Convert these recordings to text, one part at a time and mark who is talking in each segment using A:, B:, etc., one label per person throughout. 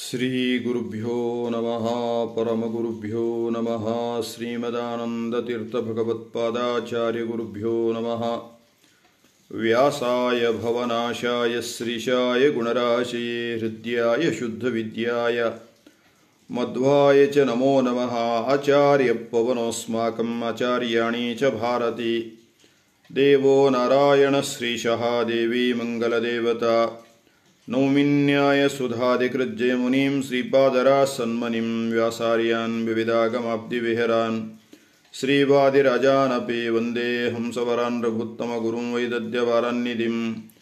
A: श्रीगुरुभ्यो नमः परमगुरुभ्यो नमः श्रीमदानन्दतीर्थभगवत्पादाचार्यगुरुभ्यो नमः व्यासाय भवनाशाय श्रीशाय गुणराशये हृद्याय शुद्धविद्याय मध्वाय च नमो नमः आचार्यपवनोऽस्माकम् आचार्याणि च भारती देवो नारायणश्रीशः देवी मङ्गलदेवता नौमिन्याय सुधादिकृज्य मुनिं श्रीपादरासन्मनिं व्यासार्यान् विविधागमाब्धिविहरान् श्रीवादिराजानपि वन्दे हंसवरान् रघुत्तमगुरुं वैदद्यवारान्निधिं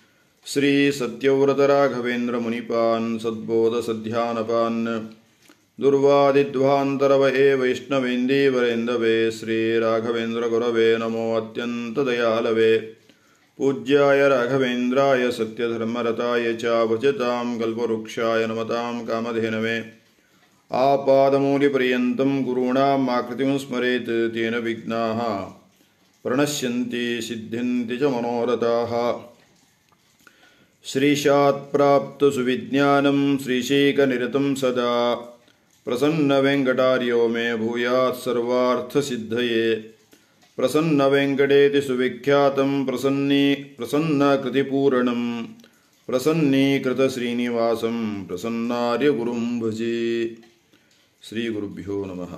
A: श्रीसत्यव्रतराघवेन्द्रमुनिपान् सद्बोधसध्यानपान् दुर्वादिध्वान्तरवये वैष्णवेन्दीवरेन्दवे श्रीराघवेन्द्रगुरवे नमो अत्यन्तदयालवे पूज्याय राघवेन्द्राय सत्यधर्मरताय च भजतां कल्पवृक्षाय नमतां कामधेनवे आपादमूलिपर्यन्तं गुरूणाम् आकृतिं स्मरेत् तेन विघ्नाः प्रणश्यन्ति सिद्ध्यन्ति च मनोरथाः श्रीशात्प्राप्तसुविज्ञानं श्रीशेखनिरतं सदा प्रसन्नवेङ्कटार्यो मे भूयात् सर्वार्थसिद्धये प्रसन्नवेङ्कटेति सुविख्यातं प्रसन्नी प्रसन्नकृतिपूरणं प्रसन्नीकृतश्रीनिवासं प्रसन्नार्यगुरुं भजे ಶ್ರೀಗುರುಭ್ಯೋ ನಮಃ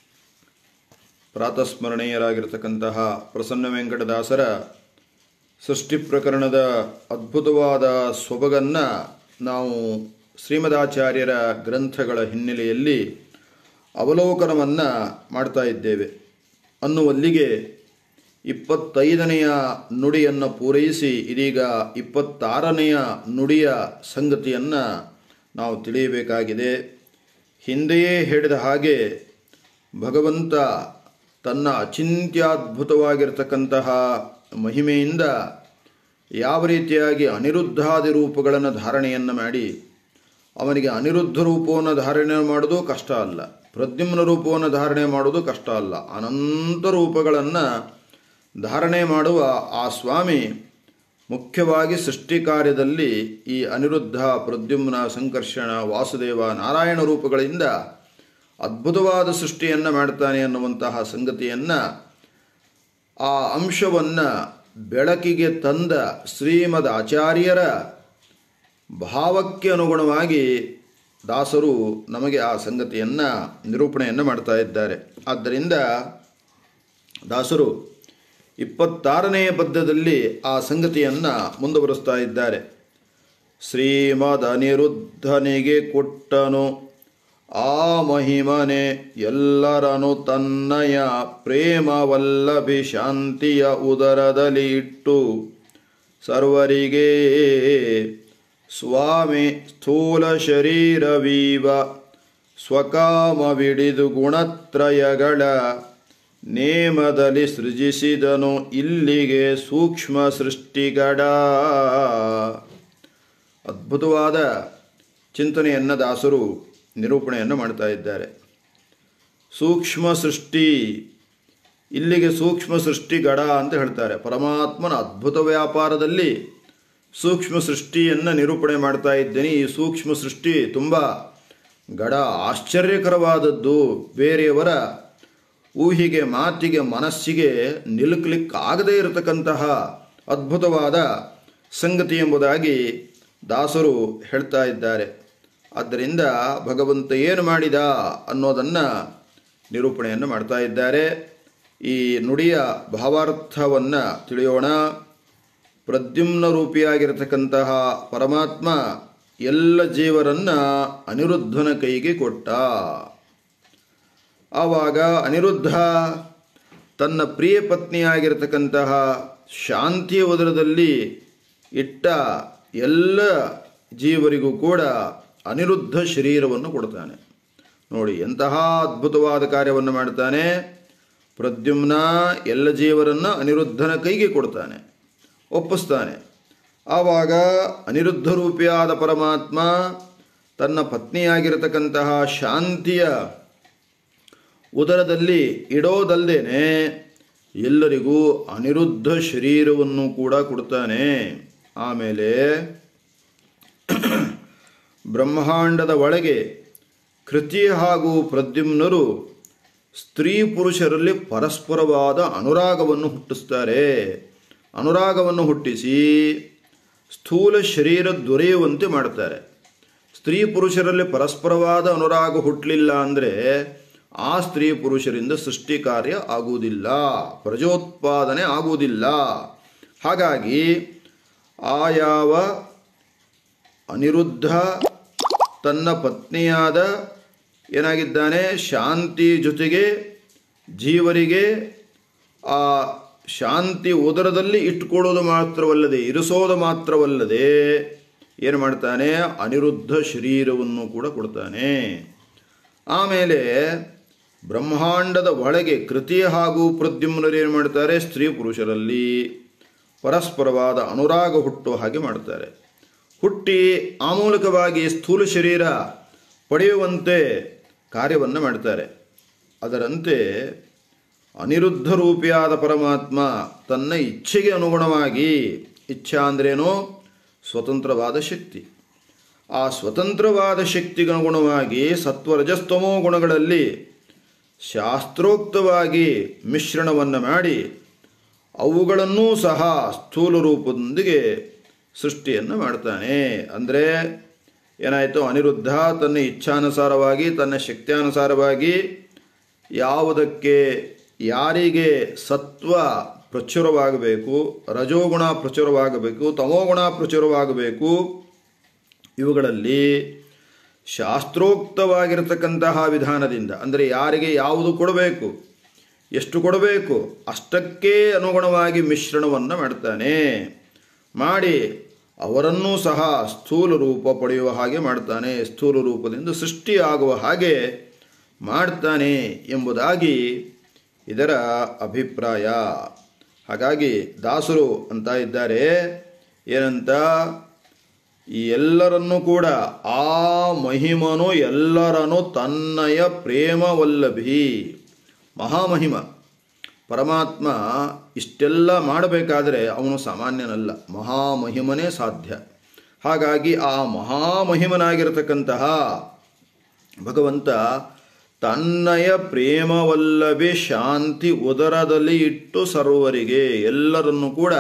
A: ಪ್ರಾತಸ್ಮರಣೀಯರಾಗಿರ್ತಕ್ಕಂತಹ ಪ್ರಸನ್ನ ವೆಂಕಟದಾಸರ ಸೃಷ್ಟಿ ಪ್ರಕರಣದ ಅದ್ಭುತವಾದ ಸೊಬಗನ್ನು ನಾವು ಶ್ರೀಮದಾಚಾರ್ಯರ ಗ್ರಂಥಗಳ ಹಿನ್ನೆಲೆಯಲ್ಲಿ ಅವಲೋಕನವನ್ನು ಮಾಡ್ತಾ ಇದ್ದೇವೆ ಅನ್ನುವಲ್ಲಿಗೆ ಇಪ್ಪತ್ತೈದನೆಯ ನುಡಿಯನ್ನು ಪೂರೈಸಿ ಇದೀಗ ಇಪ್ಪತ್ತಾರನೆಯ ನುಡಿಯ ಸಂಗತಿಯನ್ನು ನಾವು ತಿಳಿಯಬೇಕಾಗಿದೆ ಹಿಂದೆಯೇ ಹೇಳಿದ ಹಾಗೆ ಭಗವಂತ ತನ್ನ ಅಚಿಂತ್ಯದ್ಭುತವಾಗಿರ್ತಕ್ಕಂತಹ ಮಹಿಮೆಯಿಂದ ಯಾವ ರೀತಿಯಾಗಿ ಅನಿರುದ್ಧಾದಿ ರೂಪಗಳನ್ನು ಧಾರಣೆಯನ್ನು ಮಾಡಿ ಅವನಿಗೆ ಅನಿರುದ್ಧ ರೂಪವನ್ನು ಧಾರಣೆ ಮಾಡೋದು ಕಷ್ಟ ಅಲ್ಲ ಪ್ರದ್ಯುಮ್ನ ರೂಪವನ್ನು ಧಾರಣೆ ಮಾಡೋದು ಕಷ್ಟ ಅಲ್ಲ ಅನಂತ ರೂಪಗಳನ್ನು ಧಾರಣೆ ಮಾಡುವ ಆ ಸ್ವಾಮಿ ಮುಖ್ಯವಾಗಿ ಸೃಷ್ಟಿ ಕಾರ್ಯದಲ್ಲಿ ಈ ಅನಿರುದ್ಧ ಪ್ರದ್ಯುಮ್ನ ಸಂಕರ್ಷಣ ವಾಸುದೇವ ನಾರಾಯಣ ರೂಪಗಳಿಂದ ಅದ್ಭುತವಾದ ಸೃಷ್ಟಿಯನ್ನು ಮಾಡ್ತಾನೆ ಅನ್ನುವಂತಹ ಸಂಗತಿಯನ್ನು ಆ ಅಂಶವನ್ನು ಬೆಳಕಿಗೆ ತಂದ ಶ್ರೀಮದ್ ಆಚಾರ್ಯರ ಭಾವಕ್ಕೆ ಅನುಗುಣವಾಗಿ ದಾಸರು ನಮಗೆ ಆ ಸಂಗತಿಯನ್ನು ನಿರೂಪಣೆಯನ್ನು ಮಾಡ್ತಾ ಇದ್ದಾರೆ ಆದ್ದರಿಂದ ದಾಸರು ಇಪ್ಪತ್ತಾರನೆಯ ಪದ್ಯದಲ್ಲಿ ಆ ಸಂಗತಿಯನ್ನು ಮುಂದುವರಿಸ್ತಾ ಇದ್ದಾರೆ ಶ್ರೀಮದ್ ಅನಿರುದ್ಧನಿಗೆ ಕೊಟ್ಟನು ಆ ಮಹಿಮನೆ ಎಲ್ಲರನು ತನ್ನಯ ಪ್ರೇಮವಲ್ಲಭಿ ಶಾಂತಿಯ ಉದರದಲ್ಲಿ ಇಟ್ಟು ಸರ್ವರಿಗೆ ಸ್ವಾಮಿ ಸ್ಥೂಲ ಶರೀರವೀವ ಸ್ವಕಾಮವಿಡಿದು ಗುಣತ್ರಯಗಳ ನೇಮದಲ್ಲಿ ಸೃಜಿಸಿದನು ಇಲ್ಲಿಗೆ ಸೂಕ್ಷ್ಮ ಸೃಷ್ಟಿಗಡ ಅದ್ಭುತವಾದ ಚಿಂತನೆಯನ್ನು ದಾಸರು ನಿರೂಪಣೆಯನ್ನು ಮಾಡ್ತಾ ಇದ್ದಾರೆ ಸೂಕ್ಷ್ಮ ಸೃಷ್ಟಿ ಇಲ್ಲಿಗೆ ಸೂಕ್ಷ್ಮ ಸೃಷ್ಟಿ ಗಡ ಅಂತ ಹೇಳ್ತಾರೆ ಪರಮಾತ್ಮನ ಅದ್ಭುತ ವ್ಯಾಪಾರದಲ್ಲಿ ಸೂಕ್ಷ್ಮ ಸೃಷ್ಟಿಯನ್ನು ನಿರೂಪಣೆ ಮಾಡ್ತಾ ಇದ್ದೇನೆ ಈ ಸೂಕ್ಷ್ಮ ಸೃಷ್ಟಿ ತುಂಬ ಗಡ ಆಶ್ಚರ್ಯಕರವಾದದ್ದು ಬೇರೆಯವರ ಊಹಿಗೆ ಮಾತಿಗೆ ಮನಸ್ಸಿಗೆ ನಿಲುಕಲಿಕ್ಕಾಗದೇ ಇರತಕ್ಕಂತಹ ಅದ್ಭುತವಾದ ಸಂಗತಿ ಎಂಬುದಾಗಿ ದಾಸರು ಹೇಳ್ತಾ ಇದ್ದಾರೆ ಆದ್ದರಿಂದ ಭಗವಂತ ಏನು ಮಾಡಿದ ಅನ್ನೋದನ್ನು ನಿರೂಪಣೆಯನ್ನು ಮಾಡ್ತಾ ಇದ್ದಾರೆ ಈ ನುಡಿಯ ಭಾವಾರ್ಥವನ್ನು ತಿಳಿಯೋಣ ಪ್ರದ್ಯುಮ್ನ ರೂಪಿಯಾಗಿರತಕ್ಕಂತಹ ಪರಮಾತ್ಮ ಎಲ್ಲ ಜೀವರನ್ನು ಅನಿರುದ್ಧನ ಕೈಗೆ ಕೊಟ್ಟ ಆವಾಗ ಅನಿರುದ್ಧ ತನ್ನ ಪ್ರಿಯ ಪತ್ನಿಯಾಗಿರತಕ್ಕಂತಹ ಶಾಂತಿಯ ಉದರದಲ್ಲಿ ಇಟ್ಟ ಎಲ್ಲ ಜೀವರಿಗೂ ಕೂಡ ಅನಿರುದ್ಧ ಶರೀರವನ್ನು ಕೊಡ್ತಾನೆ ನೋಡಿ ಎಂತಹ ಅದ್ಭುತವಾದ ಕಾರ್ಯವನ್ನು ಮಾಡ್ತಾನೆ ಪ್ರದ್ಯುಮ್ನ ಎಲ್ಲ ಜೀವರನ್ನು ಅನಿರುದ್ಧನ ಕೈಗೆ ಕೊಡ್ತಾನೆ ಒಪ್ಪಿಸ್ತಾನೆ ಆವಾಗ ಅನಿರುದ್ಧ ರೂಪಿಯಾದ ಪರಮಾತ್ಮ ತನ್ನ ಪತ್ನಿಯಾಗಿರತಕ್ಕಂತಹ ಶಾಂತಿಯ ಉದರದಲ್ಲಿ ಇಡೋದಲ್ಲದೇನೆ ಎಲ್ಲರಿಗೂ ಅನಿರುದ್ಧ ಶರೀರವನ್ನು ಕೂಡ ಕೊಡ್ತಾನೆ ಆಮೇಲೆ ಬ್ರಹ್ಮಾಂಡದ ಒಳಗೆ ಕೃತಿ ಹಾಗೂ ಪ್ರದ್ಯುಮ್ನರು ಸ್ತ್ರೀ ಪುರುಷರಲ್ಲಿ ಪರಸ್ಪರವಾದ ಅನುರಾಗವನ್ನು ಹುಟ್ಟಿಸ್ತಾರೆ ಅನುರಾಗವನ್ನು ಹುಟ್ಟಿಸಿ ಸ್ಥೂಲ ಶರೀರ ದೊರೆಯುವಂತೆ ಮಾಡ್ತಾರೆ ಸ್ತ್ರೀ ಪುರುಷರಲ್ಲಿ ಪರಸ್ಪರವಾದ ಅನುರಾಗ ಹುಟ್ಟಲಿಲ್ಲ ಅಂದರೆ ಆ ಸ್ತ್ರೀ ಪುರುಷರಿಂದ ಸೃಷ್ಟಿ ಕಾರ್ಯ ಆಗುವುದಿಲ್ಲ ಪ್ರಜೋತ್ಪಾದನೆ ಆಗುವುದಿಲ್ಲ ಹಾಗಾಗಿ ಆ ಯಾವ ಅನಿರುದ್ಧ ತನ್ನ ಪತ್ನಿಯಾದ ಏನಾಗಿದ್ದಾನೆ ಶಾಂತಿ ಜೊತೆಗೆ ಜೀವರಿಗೆ ಆ ಶಾಂತಿ ಉದರದಲ್ಲಿ ಇಟ್ಟುಕೊಳ್ಳೋದು ಮಾತ್ರವಲ್ಲದೆ ಇರಿಸೋದು ಮಾತ್ರವಲ್ಲದೆ ಏನು ಮಾಡ್ತಾನೆ ಅನಿರುದ್ಧ ಶರೀರವನ್ನು ಕೂಡ ಕೊಡ್ತಾನೆ ಆಮೇಲೆ ಬ್ರಹ್ಮಾಂಡದ ಒಳಗೆ ಕೃತಿ ಹಾಗೂ ಪ್ರದ್ಯುಮ್ನರು ಏನು ಮಾಡ್ತಾರೆ ಸ್ತ್ರೀ ಪುರುಷರಲ್ಲಿ ಪರಸ್ಪರವಾದ ಅನುರಾಗ ಹುಟ್ಟುವ ಹಾಗೆ ಮಾಡ್ತಾರೆ ಹುಟ್ಟಿ ಆ ಮೂಲಕವಾಗಿ ಸ್ಥೂಲ ಶರೀರ ಪಡೆಯುವಂತೆ ಕಾರ್ಯವನ್ನು ಮಾಡ್ತಾರೆ ಅದರಂತೆ ಅನಿರುದ್ಧ ರೂಪಿಯಾದ ಪರಮಾತ್ಮ ತನ್ನ ಇಚ್ಛೆಗೆ ಅನುಗುಣವಾಗಿ ಇಚ್ಛಾ ಅಂದ್ರೇನೋ ಸ್ವತಂತ್ರವಾದ ಶಕ್ತಿ ಆ ಸ್ವತಂತ್ರವಾದ ಶಕ್ತಿಗೆ ಅನುಗುಣವಾಗಿ ಸತ್ವರಜಸ್ತಮೋ ಗುಣಗಳಲ್ಲಿ ಶಾಸ್ತ್ರೋಕ್ತವಾಗಿ ಮಿಶ್ರಣವನ್ನು ಮಾಡಿ ಅವುಗಳನ್ನೂ ಸಹ ಸ್ಥೂಲ ರೂಪದೊಂದಿಗೆ ಸೃಷ್ಟಿಯನ್ನು ಮಾಡ್ತಾನೆ ಅಂದರೆ ಏನಾಯಿತು ಅನಿರುದ್ಧ ತನ್ನ ಇಚ್ಛಾನುಸಾರವಾಗಿ ತನ್ನ ಶಕ್ತಿಯಾನುಸಾರವಾಗಿ ಯಾವುದಕ್ಕೆ ಯಾರಿಗೆ ಸತ್ವ ಪ್ರಚುರವಾಗಬೇಕು ರಜೋಗುಣ ಪ್ರಚುರವಾಗಬೇಕು ತಮೋಗುಣ ಪ್ರಚುರವಾಗಬೇಕು ಇವುಗಳಲ್ಲಿ ಶಾಸ್ತ್ರೋಕ್ತವಾಗಿರತಕ್ಕಂತಹ ವಿಧಾನದಿಂದ ಅಂದರೆ ಯಾರಿಗೆ ಯಾವುದು ಕೊಡಬೇಕು ಎಷ್ಟು ಕೊಡಬೇಕು ಅಷ್ಟಕ್ಕೆ ಅನುಗುಣವಾಗಿ ಮಿಶ್ರಣವನ್ನು ಮಾಡ್ತಾನೆ ಮಾಡಿ ಅವರನ್ನೂ ಸಹ ಸ್ಥೂಲ ರೂಪ ಪಡೆಯುವ ಹಾಗೆ ಮಾಡ್ತಾನೆ ಸ್ಥೂಲ ರೂಪದಿಂದ ಸೃಷ್ಟಿಯಾಗುವ ಹಾಗೆ ಮಾಡ್ತಾನೆ ಎಂಬುದಾಗಿ ಇದರ ಅಭಿಪ್ರಾಯ ಹಾಗಾಗಿ ದಾಸರು ಅಂತ ಇದ್ದಾರೆ ಏನಂತ ಈ ಎಲ್ಲರನ್ನೂ ಕೂಡ ಆ ಮಹಿಮನು ಎಲ್ಲರನ್ನು ತನ್ನಯ ಪ್ರೇಮವಲ್ಲಭಿ ಮಹಾಮಹಿಮ ಪರಮಾತ್ಮ ಇಷ್ಟೆಲ್ಲ ಮಾಡಬೇಕಾದರೆ ಅವನು ಸಾಮಾನ್ಯನಲ್ಲ ಮಹಾಮಹಿಮನೇ ಸಾಧ್ಯ ಹಾಗಾಗಿ ಆ ಮಹಾಮಹಿಮನಾಗಿರತಕ್ಕಂತಹ ಭಗವಂತ ತನ್ನಯ ಪ್ರೇಮವಲ್ಲಭೆ ಶಾಂತಿ ಉದರದಲ್ಲಿ ಇಟ್ಟು ಸರ್ವರಿಗೆ ಎಲ್ಲರನ್ನೂ ಕೂಡ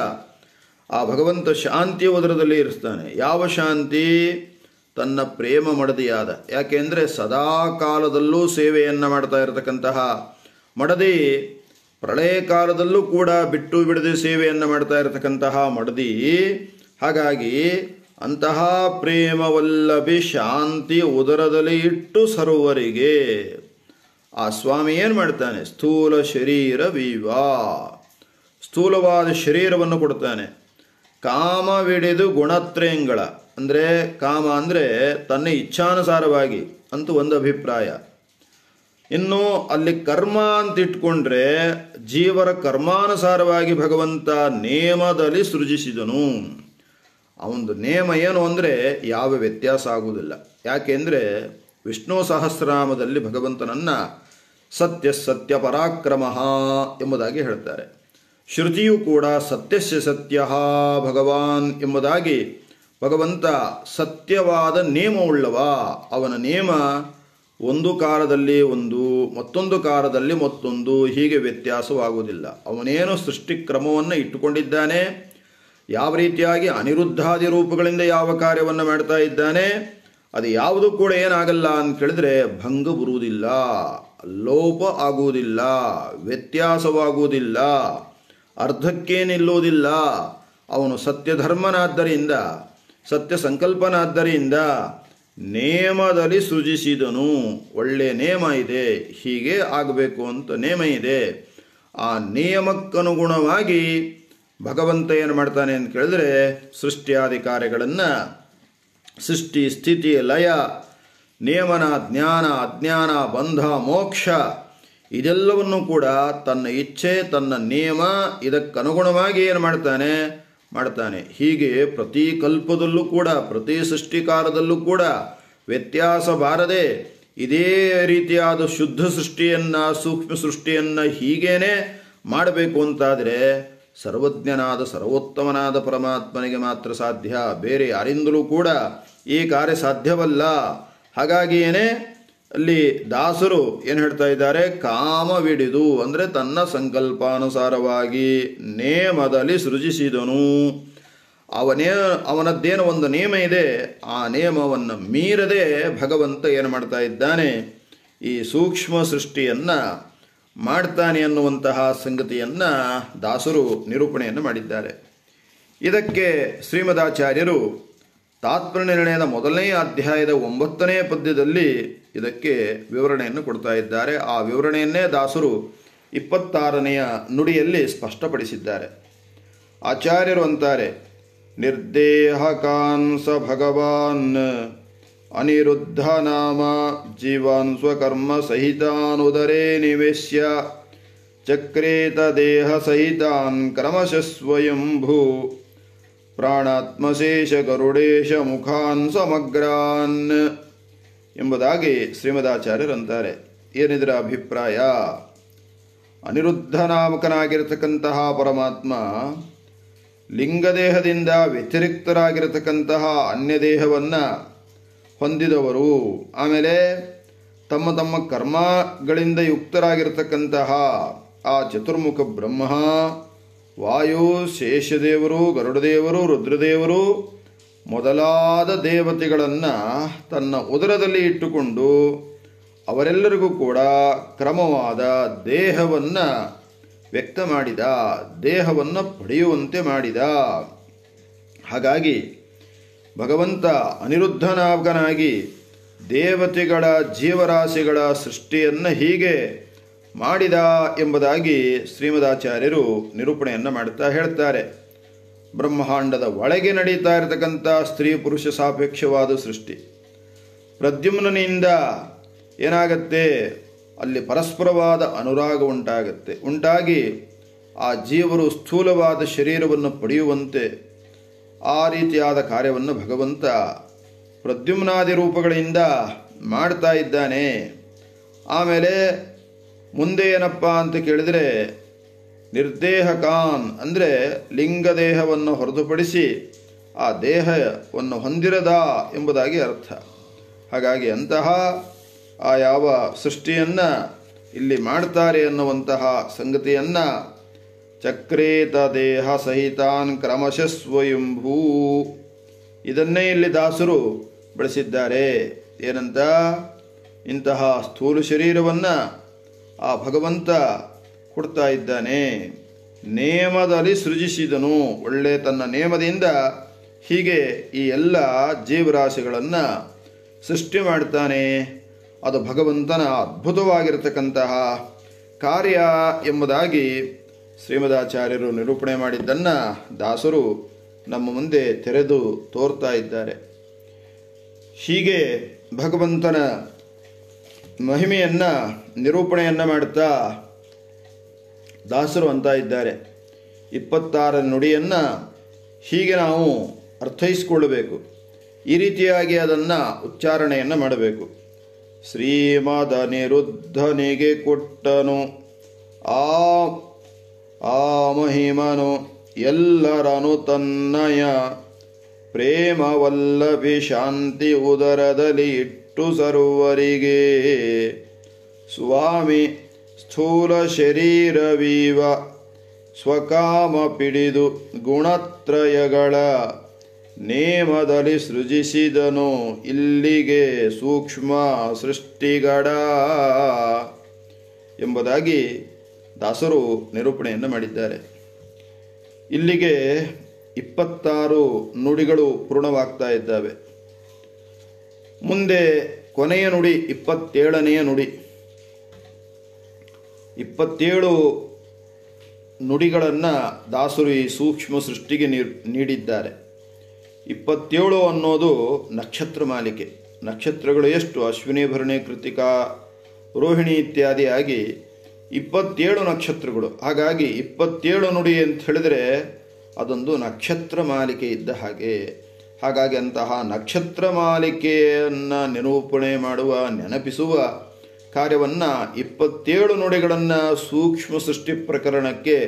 A: ಆ ಭಗವಂತ ಶಾಂತಿ ಉದರದಲ್ಲಿ ಇರಿಸ್ತಾನೆ ಯಾವ ಶಾಂತಿ ತನ್ನ ಪ್ರೇಮ ಮಡದಿಯಾದ ಯಾಕೆಂದರೆ ಸದಾ ಕಾಲದಲ್ಲೂ ಸೇವೆಯನ್ನು ಮಾಡ್ತಾ ಇರತಕ್ಕಂತಹ ಮಡದಿ ಪ್ರಳಯ ಕಾಲದಲ್ಲೂ ಕೂಡ ಬಿಟ್ಟು ಬಿಡದೆ ಸೇವೆಯನ್ನು ಮಾಡ್ತಾ ಇರತಕ್ಕಂತಹ ಮಡದಿ ಹಾಗಾಗಿ ಅಂತಹ ಪ್ರೇಮವಲ್ಲಭಿ ಶಾಂತಿ ಉದರದಲ್ಲಿ ಇಟ್ಟು ಸರ್ವರಿಗೆ ಆ ಸ್ವಾಮಿ ಏನು ಮಾಡ್ತಾನೆ ಸ್ಥೂಲ ಶರೀರ ವಿವಾ ಸ್ಥೂಲವಾದ ಶರೀರವನ್ನು ಕೊಡ್ತಾನೆ ಕಾಮವಿಡಿದು ಗುಣತ್ರಯಂಗಳ ಅಂದರೆ ಕಾಮ ಅಂದರೆ ತನ್ನ ಇಚ್ಛಾನುಸಾರವಾಗಿ ಅಂತೂ ಒಂದು ಅಭಿಪ್ರಾಯ ಇನ್ನು ಅಲ್ಲಿ ಕರ್ಮ ಅಂತ ಇಟ್ಕೊಂಡ್ರೆ ಜೀವರ ಕರ್ಮಾನುಸಾರವಾಗಿ ಭಗವಂತ ನೇಮದಲ್ಲಿ ಸೃಜಿಸಿದನು ಅವನದು ನೇಮ ಏನು ಅಂದರೆ ಯಾವ ವ್ಯತ್ಯಾಸ ಆಗುವುದಿಲ್ಲ ಯಾಕೆಂದರೆ ವಿಷ್ಣು ಸಹಸ್ರನಾಮದಲ್ಲಿ ಭಗವಂತನನ್ನು ಸತ್ಯ ಸತ್ಯ ಪರಾಕ್ರಮ ಎಂಬುದಾಗಿ ಹೇಳ್ತಾರೆ ಶ್ರುತಿಯೂ ಕೂಡ ಸತ್ಯಸ್ಯ ಸತ್ಯ ಭಗವಾನ್ ಎಂಬುದಾಗಿ ಭಗವಂತ ಸತ್ಯವಾದ ನೇಮವುಳ್ಳವ ಅವನ ನೇಮ ಒಂದು ಕಾಲದಲ್ಲಿ ಒಂದು ಮತ್ತೊಂದು ಕಾಲದಲ್ಲಿ ಮತ್ತೊಂದು ಹೀಗೆ ವ್ಯತ್ಯಾಸವಾಗುವುದಿಲ್ಲ ಅವನೇನು ಸೃಷ್ಟಿ ಕ್ರಮವನ್ನು ಇಟ್ಟುಕೊಂಡಿದ್ದಾನೆ ಯಾವ ರೀತಿಯಾಗಿ ಅನಿರುದ್ಧಾದಿ ರೂಪಗಳಿಂದ ಯಾವ ಕಾರ್ಯವನ್ನು ಮಾಡ್ತಾ ಇದ್ದಾನೆ ಅದು ಯಾವುದು ಕೂಡ ಏನಾಗಲ್ಲ ಅಂತ ಕೇಳಿದ್ರೆ ಭಂಗ ಬರುವುದಿಲ್ಲ ಲೋಪ ಆಗುವುದಿಲ್ಲ ವ್ಯತ್ಯಾಸವಾಗುವುದಿಲ್ಲ ಅರ್ಧಕ್ಕೆ ನಿಲ್ಲುವುದಿಲ್ಲ ಅವನು ಸತ್ಯಧರ್ಮನಾದ್ದರಿಂದ ಸತ್ಯ ಸಂಕಲ್ಪನಾದ್ದರಿಂದ ನೇಮದಲ್ಲಿ ಸೃಜಿಸಿದನು ಒಳ್ಳೆ ನೇಮ ಇದೆ ಹೀಗೆ ಆಗಬೇಕು ಅಂತ ನೇಮ ಇದೆ ಆ ನಿಯಮಕ್ಕನುಗುಣವಾಗಿ ಭಗವಂತ ಏನು ಮಾಡ್ತಾನೆ ಅಂತ ಕೇಳಿದ್ರೆ ಸೃಷ್ಟಿಯಾದಿ ಕಾರ್ಯಗಳನ್ನು ಸೃಷ್ಟಿ ಸ್ಥಿತಿ ಲಯ ನಿಯಮನ ಜ್ಞಾನ ಅಜ್ಞಾನ ಬಂಧ ಮೋಕ್ಷ ಇದೆಲ್ಲವನ್ನು ಕೂಡ ತನ್ನ ಇಚ್ಛೆ ತನ್ನ ನಿಯಮ ಇದಕ್ಕನುಗುಣವಾಗಿ ಏನು ಮಾಡ್ತಾನೆ ಮಾಡ್ತಾನೆ ಹೀಗೆ ಪ್ರತಿ ಕಲ್ಪದಲ್ಲೂ ಕೂಡ ಪ್ರತಿ ಸೃಷ್ಟಿಕಾರದಲ್ಲೂ ಕೂಡ ವ್ಯತ್ಯಾಸ ಬಾರದೆ ಇದೇ ರೀತಿಯಾದ ಶುದ್ಧ ಸೃಷ್ಟಿಯನ್ನು ಸೂಕ್ಷ್ಮ ಸೃಷ್ಟಿಯನ್ನು ಹೀಗೇನೆ ಮಾಡಬೇಕು ಅಂತಾದರೆ ಸರ್ವಜ್ಞನಾದ ಸರ್ವೋತ್ತಮನಾದ ಪರಮಾತ್ಮನಿಗೆ ಮಾತ್ರ ಸಾಧ್ಯ ಬೇರೆ ಯಾರಿಂದಲೂ ಕೂಡ ಈ ಕಾರ್ಯ ಸಾಧ್ಯವಲ್ಲ ಹಾಗಾಗಿಯೇ ಅಲ್ಲಿ ದಾಸರು ಏನು ಹೇಳ್ತಾ ಇದ್ದಾರೆ ಕಾಮವಿಡಿದು ಅಂದರೆ ತನ್ನ ಸಂಕಲ್ಪಾನುಸಾರವಾಗಿ ನೇಮದಲ್ಲಿ ಸೃಜಿಸಿದನು ಅವನೇ ಅವನದ್ದೇನೋ ಒಂದು ನಿಯಮ ಇದೆ ಆ ನಿಯಮವನ್ನು ಮೀರದೆ ಭಗವಂತ ಏನು ಮಾಡ್ತಾ ಇದ್ದಾನೆ ಈ ಸೂಕ್ಷ್ಮ ಸೃಷ್ಟಿಯನ್ನು ಮಾಡ್ತಾನೆ ಅನ್ನುವಂತಹ ಸಂಗತಿಯನ್ನು ದಾಸರು ನಿರೂಪಣೆಯನ್ನು ಮಾಡಿದ್ದಾರೆ ಇದಕ್ಕೆ ಶ್ರೀಮದಾಚಾರ್ಯರು ತಾತ್ಪರ್ಯನಿರ್ಣಯದ ಮೊದಲನೇ ಅಧ್ಯಾಯದ ಒಂಬತ್ತನೇ ಪದ್ಯದಲ್ಲಿ ಇದಕ್ಕೆ ವಿವರಣೆಯನ್ನು ಕೊಡ್ತಾ ಇದ್ದಾರೆ ಆ ವಿವರಣೆಯನ್ನೇ ದಾಸರು ಇಪ್ಪತ್ತಾರನೆಯ ನುಡಿಯಲ್ಲಿ ಸ್ಪಷ್ಟಪಡಿಸಿದ್ದಾರೆ ಆಚಾರ್ಯರು ಅಂತಾರೆ ನಿರ್ದೇಹಕಾನ್ ಸ ಭಗವಾನ್ ಅನಿರುದ್ಧ ನಾಮ ಜೀವಾನ್ ಸ್ವಕರ್ಮ ಸಹಿತಾನುದರೇ ನಿವೇಶ್ಯ ಚಕ್ರೇತ ದೇಹ ಸಹಿತಾನ್ ಕ್ರಮಶಃ ಸ್ವಯಂಭೂ ಪ್ರಾಣಾತ್ಮಶೇಷ ಗರುಡೇಶ ಮುಖಾನ್ ಸಮಗ್ರಾನ್ ಎಂಬುದಾಗಿ ಶ್ರೀಮದಾಚಾರ್ಯರಂತಾರೆ ಏನಿದರ ಅಭಿಪ್ರಾಯ ಅನಿರುದ್ಧ ನಾಮಕನಾಗಿರತಕ್ಕಂತಹ ಪರಮಾತ್ಮ ಲಿಂಗದೇಹದಿಂದ ವ್ಯತಿರಿಕ್ತರಾಗಿರತಕ್ಕಂತಹ ಅನ್ಯ ದೇಹವನ್ನು ಹೊಂದಿದವರು ಆಮೇಲೆ ತಮ್ಮ ತಮ್ಮ ಕರ್ಮಗಳಿಂದ ಯುಕ್ತರಾಗಿರತಕ್ಕಂತಹ ಆ ಚತುರ್ಮುಖ ಬ್ರಹ್ಮ ವಾಯು ಶೇಷದೇವರು ಗರುಡದೇವರು ರುದ್ರದೇವರು ಮೊದಲಾದ ದೇವತೆಗಳನ್ನು ತನ್ನ ಉದರದಲ್ಲಿ ಇಟ್ಟುಕೊಂಡು ಅವರೆಲ್ಲರಿಗೂ ಕೂಡ ಕ್ರಮವಾದ ದೇಹವನ್ನು ವ್ಯಕ್ತ ಮಾಡಿದ ದೇಹವನ್ನು ಪಡೆಯುವಂತೆ ಮಾಡಿದ ಹಾಗಾಗಿ ಭಗವಂತ ಅನಿರುದ್ಧನಾಗನಾಗಿ ದೇವತೆಗಳ ಜೀವರಾಶಿಗಳ ಸೃಷ್ಟಿಯನ್ನು ಹೀಗೆ ಮಾಡಿದ ಎಂಬುದಾಗಿ ಶ್ರೀಮದಾಚಾರ್ಯರು ನಿರೂಪಣೆಯನ್ನು ಮಾಡುತ್ತಾ ಹೇಳ್ತಾರೆ ಬ್ರಹ್ಮಾಂಡದ ಒಳಗೆ ನಡೀತಾ ಇರತಕ್ಕಂಥ ಸ್ತ್ರೀ ಪುರುಷ ಸಾಪೇಕ್ಷವಾದ ಸೃಷ್ಟಿ ಪ್ರದ್ಯುಮ್ನಿಂದ ಏನಾಗತ್ತೆ ಅಲ್ಲಿ ಪರಸ್ಪರವಾದ ಅನುರಾಗ ಉಂಟಾಗತ್ತೆ ಉಂಟಾಗಿ ಆ ಜೀವರು ಸ್ಥೂಲವಾದ ಶರೀರವನ್ನು ಪಡೆಯುವಂತೆ ಆ ರೀತಿಯಾದ ಕಾರ್ಯವನ್ನು ಭಗವಂತ ಪ್ರದ್ಯುಮ್ನಾದಿ ರೂಪಗಳಿಂದ ಮಾಡ್ತಾ ಇದ್ದಾನೆ ಆಮೇಲೆ ಮುಂದೆ ಏನಪ್ಪ ಅಂತ ಕೇಳಿದರೆ ನಿರ್ದೇಹಕಾನ್ ಅಂದರೆ ಲಿಂಗದೇಹವನ್ನು ಹೊರತುಪಡಿಸಿ ಆ ದೇಹವನ್ನು ಹೊಂದಿರದ ಎಂಬುದಾಗಿ ಅರ್ಥ ಹಾಗಾಗಿ ಅಂತಹ ಆ ಯಾವ ಸೃಷ್ಟಿಯನ್ನು ಇಲ್ಲಿ ಮಾಡ್ತಾರೆ ಅನ್ನುವಂತಹ ಸಂಗತಿಯನ್ನು ಚಕ್ರೇತ ದೇಹ ಸಹಿತಾನ್ ಕ್ರಮಶಃ ಸ್ವಯಂಭೂ ಇದನ್ನೇ ಇಲ್ಲಿ ದಾಸರು ಬಳಸಿದ್ದಾರೆ ಏನಂತ ಇಂತಹ ಸ್ಥೂಲ ಶರೀರವನ್ನು ಆ ಭಗವಂತ ಕೊಡ್ತಾ ಇದ್ದಾನೆ ನೇಮದಲ್ಲಿ ಸೃಜಿಸಿದನು ಒಳ್ಳೆ ತನ್ನ ನೇಮದಿಂದ ಹೀಗೆ ಈ ಎಲ್ಲ ಜೀವರಾಶಿಗಳನ್ನು ಸೃಷ್ಟಿ ಮಾಡ್ತಾನೆ ಅದು ಭಗವಂತನ ಅದ್ಭುತವಾಗಿರತಕ್ಕಂತಹ ಕಾರ್ಯ ಎಂಬುದಾಗಿ ಶ್ರೀಮದಾಚಾರ್ಯರು ನಿರೂಪಣೆ ಮಾಡಿದ್ದನ್ನು ದಾಸರು ನಮ್ಮ ಮುಂದೆ ತೆರೆದು ತೋರ್ತಾ ಇದ್ದಾರೆ ಹೀಗೆ ಭಗವಂತನ ಮಹಿಮೆಯನ್ನು ನಿರೂಪಣೆಯನ್ನು ಮಾಡುತ್ತಾ ದಾಸರು ಅಂತ ಇದ್ದಾರೆ ಇಪ್ಪತ್ತಾರ ನುಡಿಯನ್ನು ಹೀಗೆ ನಾವು ಅರ್ಥೈಸಿಕೊಳ್ಳಬೇಕು ಈ ರೀತಿಯಾಗಿ ಅದನ್ನು ಉಚ್ಚಾರಣೆಯನ್ನು ಮಾಡಬೇಕು ಶ್ರೀಮದ ನಿರುದ್ಧನಿಗೆ ಕೊಟ್ಟನು ಆ ಆ ಮಹಿಮನು ಎಲ್ಲರನು ತನ್ನಯ ಪ್ರೇಮವಲ್ಲಭಿ ಶಾಂತಿ ಉದರದಲ್ಲಿ ಇಟ್ಟು ಸರ್ವರಿಗೆ ಸ್ವಾಮಿ ಸ್ಥೂಲ ಶರೀರವೀವ ಸ್ವಕಾಮ ಪಿಡಿದು ಗುಣತ್ರಯಗಳ ನೇಮದಲ್ಲಿ ಸೃಜಿಸಿದನು ಇಲ್ಲಿಗೆ ಸೂಕ್ಷ್ಮ ಸೃಷ್ಟಿಗಡ ಎಂಬುದಾಗಿ ದಾಸರು ನಿರೂಪಣೆಯನ್ನು ಮಾಡಿದ್ದಾರೆ ಇಲ್ಲಿಗೆ ಇಪ್ಪತ್ತಾರು ನುಡಿಗಳು ಪೂರ್ಣವಾಗ್ತಾ ಇದ್ದಾವೆ ಮುಂದೆ ಕೊನೆಯ ನುಡಿ ಇಪ್ಪತ್ತೇಳನೆಯ ನುಡಿ ಇಪ್ಪತ್ತೇಳು ನುಡಿಗಳನ್ನು ದಾಸರು ಈ ಸೂಕ್ಷ್ಮ ಸೃಷ್ಟಿಗೆ ನೀರ್ ನೀಡಿದ್ದಾರೆ ಇಪ್ಪತ್ತೇಳು ಅನ್ನೋದು ನಕ್ಷತ್ರ ಮಾಲಿಕೆ ನಕ್ಷತ್ರಗಳು ಎಷ್ಟು ಅಶ್ವಿನಿ ಭರಣಿ ಕೃತಿಕಾ ರೋಹಿಣಿ ಇತ್ಯಾದಿಯಾಗಿ ಇಪ್ಪತ್ತೇಳು ನಕ್ಷತ್ರಗಳು ಹಾಗಾಗಿ ಇಪ್ಪತ್ತೇಳು ನುಡಿ ಅಂತ ಹೇಳಿದರೆ ಅದೊಂದು ನಕ್ಷತ್ರ ಮಾಲಿಕೆ ಇದ್ದ ಹಾಗೆ ಹಾಗಾಗಿ ಅಂತಹ ನಕ್ಷತ್ರ ಮಾಲಿಕೆಯನ್ನು ನಿರೂಪಣೆ ಮಾಡುವ ನೆನಪಿಸುವ ಕಾರ್ಯವನ್ನು ಇಪ್ಪತ್ತೇಳು ನುಡಿಗಳನ್ನು ಸೂಕ್ಷ್ಮ ಸೃಷ್ಟಿ ಪ್ರಕರಣಕ್ಕೆ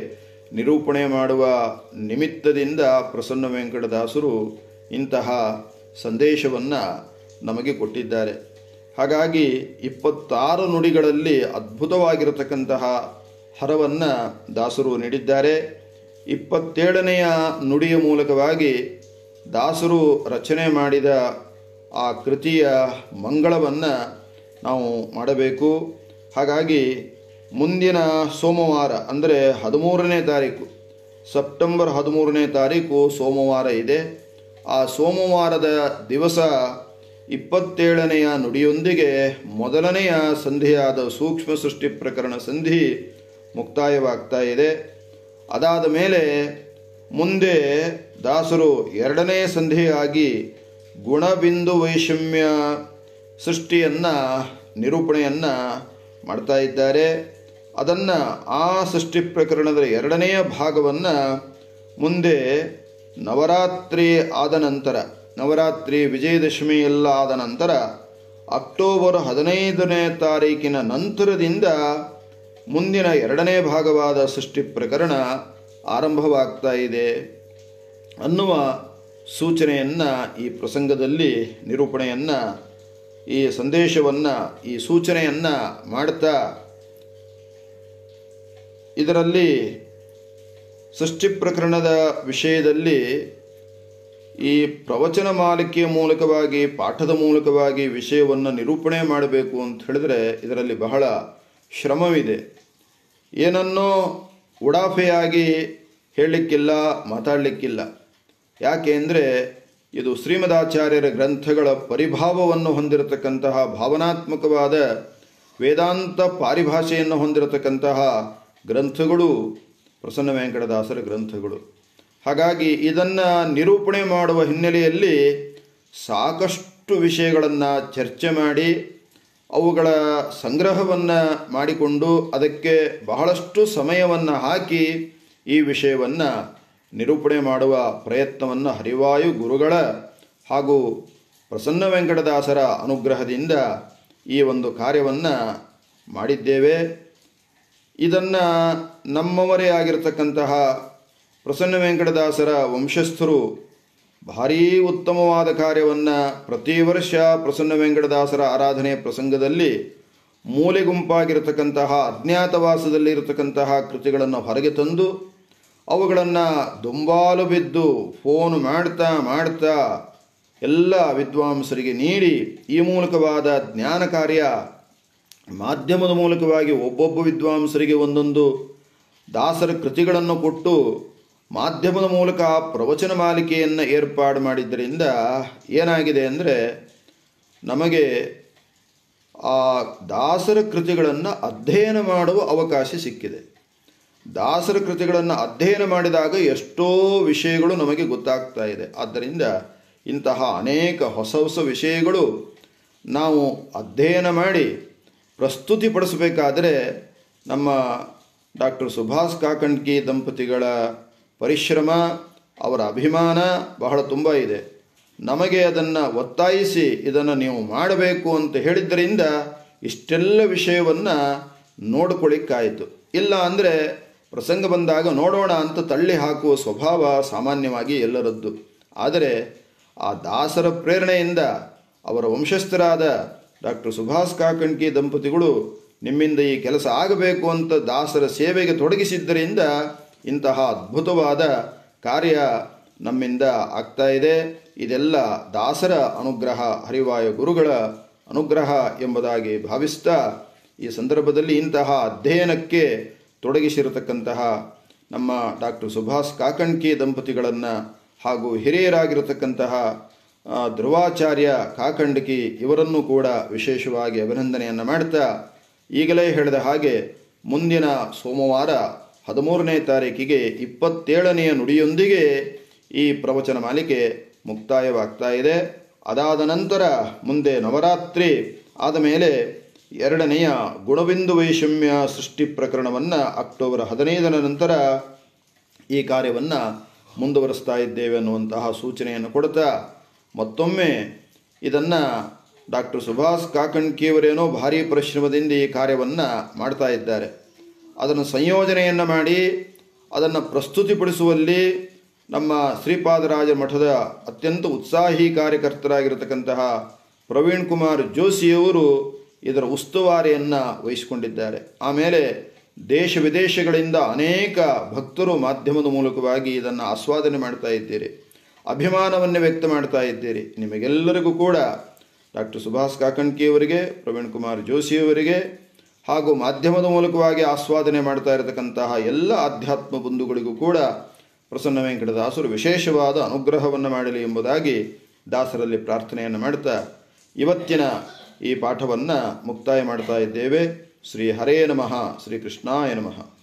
A: ನಿರೂಪಣೆ ಮಾಡುವ ನಿಮಿತ್ತದಿಂದ ಪ್ರಸನ್ನ ವೆಂಕಟದಾಸರು ಇಂತಹ ಸಂದೇಶವನ್ನು ನಮಗೆ ಕೊಟ್ಟಿದ್ದಾರೆ ಹಾಗಾಗಿ ಇಪ್ಪತ್ತಾರು ನುಡಿಗಳಲ್ಲಿ ಅದ್ಭುತವಾಗಿರತಕ್ಕಂತಹ ಹರವನ್ನು ದಾಸರು ನೀಡಿದ್ದಾರೆ ಇಪ್ಪತ್ತೇಳನೆಯ ನುಡಿಯ ಮೂಲಕವಾಗಿ ದಾಸರು ರಚನೆ ಮಾಡಿದ ಆ ಕೃತಿಯ ಮಂಗಳವನ್ನು ನಾವು ಮಾಡಬೇಕು ಹಾಗಾಗಿ ಮುಂದಿನ ಸೋಮವಾರ ಅಂದರೆ ಹದಿಮೂರನೇ ತಾರೀಕು ಸೆಪ್ಟೆಂಬರ್ ಹದಿಮೂರನೇ ತಾರೀಕು ಸೋಮವಾರ ಇದೆ ಆ ಸೋಮವಾರದ ದಿವಸ ಇಪ್ಪತ್ತೇಳನೆಯ ನುಡಿಯೊಂದಿಗೆ ಮೊದಲನೆಯ ಸಂಧಿಯಾದ ಸೂಕ್ಷ್ಮ ಸೃಷ್ಟಿ ಪ್ರಕರಣ ಸಂಧಿ ಮುಕ್ತಾಯವಾಗ್ತಾ ಇದೆ ಅದಾದ ಮೇಲೆ ಮುಂದೆ ದಾಸರು ಎರಡನೇ ಸಂಧಿಯಾಗಿ ಗುಣಬಿಂದು ವೈಷಮ್ಯ ಸೃಷ್ಟಿಯನ್ನು ನಿರೂಪಣೆಯನ್ನು ಮಾಡ್ತಾ ಇದ್ದಾರೆ ಅದನ್ನು ಆ ಸೃಷ್ಟಿ ಪ್ರಕರಣದ ಎರಡನೆಯ ಭಾಗವನ್ನು ಮುಂದೆ ನವರಾತ್ರಿ ಆದ ನಂತರ ನವರಾತ್ರಿ ವಿಜಯದಶಮಿ ಎಲ್ಲ ಆದ ನಂತರ ಅಕ್ಟೋಬರ್ ಹದಿನೈದನೇ ತಾರೀಕಿನ ನಂತರದಿಂದ ಮುಂದಿನ ಎರಡನೇ ಭಾಗವಾದ ಸೃಷ್ಟಿ ಪ್ರಕರಣ ಆರಂಭವಾಗ್ತಾ ಇದೆ ಅನ್ನುವ ಸೂಚನೆಯನ್ನು ಈ ಪ್ರಸಂಗದಲ್ಲಿ ನಿರೂಪಣೆಯನ್ನು ಈ ಸಂದೇಶವನ್ನು ಈ ಸೂಚನೆಯನ್ನು ಮಾಡ್ತಾ ಇದರಲ್ಲಿ ಸೃಷ್ಟಿ ಪ್ರಕರಣದ ವಿಷಯದಲ್ಲಿ ಈ ಪ್ರವಚನ ಮಾಲಿಕೆಯ ಮೂಲಕವಾಗಿ ಪಾಠದ ಮೂಲಕವಾಗಿ ವಿಷಯವನ್ನು ನಿರೂಪಣೆ ಮಾಡಬೇಕು ಅಂತ ಹೇಳಿದ್ರೆ ಇದರಲ್ಲಿ ಬಹಳ ಶ್ರಮವಿದೆ ಏನನ್ನೋ ಉಡಾಫೆಯಾಗಿ ಹೇಳಲಿಕ್ಕಿಲ್ಲ ಮಾತಾಡಲಿಕ್ಕಿಲ್ಲ ಯಾಕೆ ಅಂದರೆ ಇದು ಶ್ರೀಮದಾಚಾರ್ಯರ ಗ್ರಂಥಗಳ ಪರಿಭಾವವನ್ನು ಹೊಂದಿರತಕ್ಕಂತಹ ಭಾವನಾತ್ಮಕವಾದ ವೇದಾಂತ ಪಾರಿಭಾಷೆಯನ್ನು ಹೊಂದಿರತಕ್ಕಂತಹ ಗ್ರಂಥಗಳು ಪ್ರಸನ್ನ ವೆಂಕಟದಾಸರ ಗ್ರಂಥಗಳು ಹಾಗಾಗಿ ಇದನ್ನು ನಿರೂಪಣೆ ಮಾಡುವ ಹಿನ್ನೆಲೆಯಲ್ಲಿ ಸಾಕಷ್ಟು ವಿಷಯಗಳನ್ನು ಚರ್ಚೆ ಮಾಡಿ ಅವುಗಳ ಸಂಗ್ರಹವನ್ನು ಮಾಡಿಕೊಂಡು ಅದಕ್ಕೆ ಬಹಳಷ್ಟು ಸಮಯವನ್ನು ಹಾಕಿ ಈ ವಿಷಯವನ್ನು ನಿರೂಪಣೆ ಮಾಡುವ ಪ್ರಯತ್ನವನ್ನು ಹರಿವಾಯು ಗುರುಗಳ ಹಾಗೂ ಪ್ರಸನ್ನ ವೆಂಕಟದಾಸರ ಅನುಗ್ರಹದಿಂದ ಈ ಒಂದು ಕಾರ್ಯವನ್ನು ಮಾಡಿದ್ದೇವೆ ಇದನ್ನು ನಮ್ಮವರೇ ಆಗಿರತಕ್ಕಂತಹ ಪ್ರಸನ್ನ ವೆಂಕಟದಾಸರ ವಂಶಸ್ಥರು ಭಾರೀ ಉತ್ತಮವಾದ ಕಾರ್ಯವನ್ನು ಪ್ರತಿ ವರ್ಷ ಪ್ರಸನ್ನ ವೆಂಕಟದಾಸರ ಆರಾಧನೆ ಪ್ರಸಂಗದಲ್ಲಿ ಮೂಲೆ ಗುಂಪಾಗಿರತಕ್ಕಂತಹ ಅಜ್ಞಾತವಾಸದಲ್ಲಿ ಇರತಕ್ಕಂತಹ ಕೃತಿಗಳನ್ನು ಹೊರಗೆ ತಂದು ಅವುಗಳನ್ನು ದುಂಬಾಲು ಬಿದ್ದು ಫೋನ್ ಮಾಡ್ತಾ ಮಾಡ್ತಾ ಎಲ್ಲ ವಿದ್ವಾಂಸರಿಗೆ ನೀಡಿ ಈ ಮೂಲಕವಾದ ಜ್ಞಾನ ಕಾರ್ಯ ಮಾಧ್ಯಮದ ಮೂಲಕವಾಗಿ ಒಬ್ಬೊಬ್ಬ ವಿದ್ವಾಂಸರಿಗೆ ಒಂದೊಂದು ದಾಸರ ಕೃತಿಗಳನ್ನು ಕೊಟ್ಟು ಮಾಧ್ಯಮದ ಮೂಲಕ ಪ್ರವಚನ ಮಾಲಿಕೆಯನ್ನು ಏರ್ಪಾಡು ಮಾಡಿದ್ದರಿಂದ ಏನಾಗಿದೆ ಅಂದರೆ ನಮಗೆ ಆ ದಾಸರ ಕೃತಿಗಳನ್ನು ಅಧ್ಯಯನ ಮಾಡುವ ಅವಕಾಶ ಸಿಕ್ಕಿದೆ ದಾಸರ ಕೃತಿಗಳನ್ನು ಅಧ್ಯಯನ ಮಾಡಿದಾಗ ಎಷ್ಟೋ ವಿಷಯಗಳು ನಮಗೆ ಗೊತ್ತಾಗ್ತಾ ಇದೆ ಆದ್ದರಿಂದ ಇಂತಹ ಅನೇಕ ಹೊಸ ಹೊಸ ವಿಷಯಗಳು ನಾವು ಅಧ್ಯಯನ ಮಾಡಿ ಪ್ರಸ್ತುತಿಪಡಿಸಬೇಕಾದರೆ ನಮ್ಮ ಡಾಕ್ಟರ್ ಸುಭಾಷ್ ಕಾಕಂಡ್ಕಿ ದಂಪತಿಗಳ ಪರಿಶ್ರಮ ಅವರ ಅಭಿಮಾನ ಬಹಳ ತುಂಬ ಇದೆ ನಮಗೆ ಅದನ್ನು ಒತ್ತಾಯಿಸಿ ಇದನ್ನು ನೀವು ಮಾಡಬೇಕು ಅಂತ ಹೇಳಿದ್ದರಿಂದ ಇಷ್ಟೆಲ್ಲ ವಿಷಯವನ್ನು ನೋಡ್ಕೊಳ್ಳಿಕ್ಕಾಯಿತು ಇಲ್ಲ ಅಂದರೆ ಪ್ರಸಂಗ ಬಂದಾಗ ನೋಡೋಣ ಅಂತ ತಳ್ಳಿ ಹಾಕುವ ಸ್ವಭಾವ ಸಾಮಾನ್ಯವಾಗಿ ಎಲ್ಲರದ್ದು ಆದರೆ ಆ ದಾಸರ ಪ್ರೇರಣೆಯಿಂದ ಅವರ ವಂಶಸ್ಥರಾದ ಡಾಕ್ಟರ್ ಸುಭಾಷ್ ಕಾಕಣ್ಕಿ ದಂಪತಿಗಳು ನಿಮ್ಮಿಂದ ಈ ಕೆಲಸ ಆಗಬೇಕು ಅಂತ ದಾಸರ ಸೇವೆಗೆ ತೊಡಗಿಸಿದ್ದರಿಂದ ಇಂತಹ ಅದ್ಭುತವಾದ ಕಾರ್ಯ ನಮ್ಮಿಂದ ಆಗ್ತಾ ಇದೆ ಇದೆಲ್ಲ ದಾಸರ ಅನುಗ್ರಹ ಹರಿವಾಯ ಗುರುಗಳ ಅನುಗ್ರಹ ಎಂಬುದಾಗಿ ಭಾವಿಸ್ತಾ ಈ ಸಂದರ್ಭದಲ್ಲಿ ಇಂತಹ ಅಧ್ಯಯನಕ್ಕೆ ತೊಡಗಿಸಿರತಕ್ಕಂತಹ ನಮ್ಮ ಡಾಕ್ಟರ್ ಸುಭಾಷ್ ಕಾಕಣ್ಕಿ ದಂಪತಿಗಳನ್ನು ಹಾಗೂ ಹಿರಿಯರಾಗಿರತಕ್ಕಂತಹ ಆ, ಧ್ರುವಾಚಾರ್ಯ ಕಾಕಂಡಕಿ ಇವರನ್ನು ಕೂಡ ವಿಶೇಷವಾಗಿ ಅಭಿನಂದನೆಯನ್ನು ಮಾಡ್ತಾ ಈಗಲೇ ಹೇಳಿದ ಹಾಗೆ ಮುಂದಿನ ಸೋಮವಾರ ಹದಿಮೂರನೇ ತಾರೀಕಿಗೆ ಇಪ್ಪತ್ತೇಳನೆಯ ನುಡಿಯೊಂದಿಗೆ ಈ ಪ್ರವಚನ ಮಾಲಿಕೆ ಮುಕ್ತಾಯವಾಗ್ತಾ ಇದೆ ಅದಾದ ನಂತರ ಮುಂದೆ ನವರಾತ್ರಿ ಆದ ಮೇಲೆ ಎರಡನೆಯ ಗುಣಬಿಂದು ವೈಷಮ್ಯ ಸೃಷ್ಟಿ ಪ್ರಕರಣವನ್ನು ಅಕ್ಟೋಬರ್ ಹದಿನೈದರ ನಂತರ ಈ ಕಾರ್ಯವನ್ನು ಮುಂದುವರಿಸ್ತಾ ಇದ್ದೇವೆ ಅನ್ನುವಂತಹ ಸೂಚನೆಯನ್ನು ಕೊಡ್ತಾ ಮತ್ತೊಮ್ಮೆ ಇದನ್ನು ಡಾಕ್ಟರ್ ಸುಭಾಷ್ ಕಾಕಣ್ಕಿಯವರೇನೋ ಭಾರೀ ಪರಿಶ್ರಮದಿಂದ ಈ ಕಾರ್ಯವನ್ನು ಮಾಡ್ತಾ ಇದ್ದಾರೆ ಅದನ್ನು ಸಂಯೋಜನೆಯನ್ನು ಮಾಡಿ ಅದನ್ನು ಪ್ರಸ್ತುತಿಪಡಿಸುವಲ್ಲಿ ನಮ್ಮ ಶ್ರೀಪಾದರಾಜ ಮಠದ ಅತ್ಯಂತ ಉತ್ಸಾಹಿ ಕಾರ್ಯಕರ್ತರಾಗಿರತಕ್ಕಂತಹ ಪ್ರವೀಣ್ ಕುಮಾರ್ ಜೋಶಿಯವರು ಇದರ ಉಸ್ತುವಾರಿಯನ್ನು ವಹಿಸಿಕೊಂಡಿದ್ದಾರೆ ಆಮೇಲೆ ದೇಶ ವಿದೇಶಗಳಿಂದ ಅನೇಕ ಭಕ್ತರು ಮಾಧ್ಯಮದ ಮೂಲಕವಾಗಿ ಇದನ್ನು ಆಸ್ವಾದನೆ ಮಾಡ್ತಾ ಇದ್ದೀರಿ ಅಭಿಮಾನವನ್ನು ವ್ಯಕ್ತ ಮಾಡ್ತಾ ಇದ್ದೀರಿ ನಿಮಗೆಲ್ಲರಿಗೂ ಕೂಡ ಡಾಕ್ಟರ್ ಸುಭಾಷ್ ಕಾಕಣ್ಕಿಯವರಿಗೆ ಪ್ರವೀಣ್ ಕುಮಾರ್ ಜೋಶಿಯವರಿಗೆ ಹಾಗೂ ಮಾಧ್ಯಮದ ಮೂಲಕವಾಗಿ ಆಸ್ವಾದನೆ ಮಾಡ್ತಾ ಇರತಕ್ಕಂತಹ ಎಲ್ಲ ಆಧ್ಯಾತ್ಮ ಬಂಧುಗಳಿಗೂ ಕೂಡ ಪ್ರಸನ್ನ ವೆಂಕಟದಾಸರು ವಿಶೇಷವಾದ ಅನುಗ್ರಹವನ್ನು ಮಾಡಲಿ ಎಂಬುದಾಗಿ ದಾಸರಲ್ಲಿ ಪ್ರಾರ್ಥನೆಯನ್ನು ಮಾಡ್ತಾ ಇವತ್ತಿನ ಈ ಪಾಠವನ್ನು ಮುಕ್ತಾಯ ಮಾಡ್ತಾ ಇದ್ದೇವೆ ಶ್ರೀ ಹರೇ ನಮಃ ಶ್ರೀ ಕೃಷ್ಣಾಯ ನಮಃ